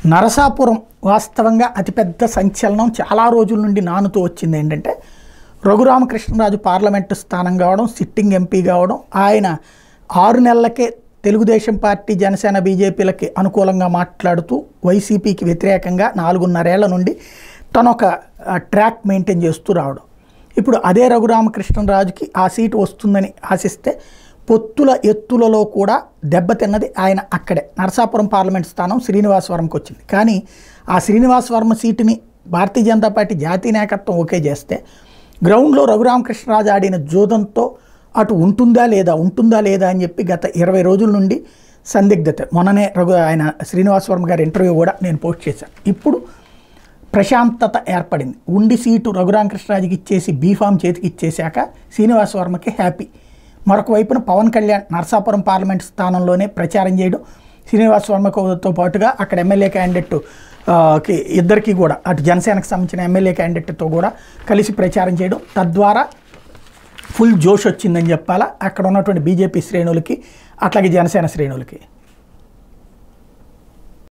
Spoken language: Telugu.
నరసాపురం వాస్తవంగా అతిపెద్ద సంచలనం చాలా రోజుల నుండి నానుతూ వచ్చింది ఏంటంటే రఘురామకృష్ణరాజు పార్లమెంటు స్థానం కావడం సిట్టింగ్ ఎంపీ కావడం ఆయన ఆరు నెలలకే తెలుగుదేశం పార్టీ జనసేన బీజేపీలకి అనుకూలంగా మాట్లాడుతూ వైసీపీకి వ్యతిరేకంగా నాలుగున్నరేళ్ల నుండి తను ఒక ఆ, ట్రాక్ మెయింటైన్ చేస్తూ రావడం ఇప్పుడు అదే రఘురామకృష్ణరాజుకి ఆ సీటు వస్తుందని ఆశిస్తే పొత్తుల ఎత్తులలో కూడా దెబ్బతిన్నది ఆయన అక్కడే నరసాపురం పార్లమెంట్ స్థానం శ్రీనివాసవరంకి వచ్చింది కానీ ఆ శ్రీనివాసవరం సీటుని భారతీయ జనతా పార్టీ జాతీయ నాయకత్వం ఓకే చేస్తే గ్రౌండ్లో రఘురామకృష్ణరాజు ఆడిన జోదంతో అటు ఉంటుందా లేదా ఉంటుందా లేదా అని చెప్పి గత ఇరవై రోజుల నుండి సందిగ్ధత మొన్ననే రఘు ఆయన శ్రీనివాసవరం గారి ఇంటర్వ్యూ కూడా నేను పోస్ట్ చేశాను ఇప్పుడు ప్రశాంతత ఏర్పడింది ఉండి సీటు రఘురామకృష్ణరాజుకి ఇచ్చేసి బీఫామ్ చేతికి ఇచ్చేశాక శ్రీనివాస వర్మకి హ్యాపీ మరొక వైపున పవన్ కళ్యాణ్ నరసాపురం పార్లమెంట్ స్థానంలోనే ప్రచారం చేయడం శ్రీనివాస వర్మతో పాటుగా అక్కడ ఎమ్మెల్యే క్యాండిడేట్ ఆ, కి ఇద్దరికి కూడా అటు జనసేనకు సంబంధించిన ఎమ్మెల్యే క్యాండిడేట్తో కూడా కలిసి ప్రచారం చేయడం తద్వారా ఫుల్ జోష్ వచ్చిందని చెప్పాలా అక్కడ ఉన్నటువంటి బీజేపీ శ్రేణులకి అట్లాగే జనసేన శ్రేణులకి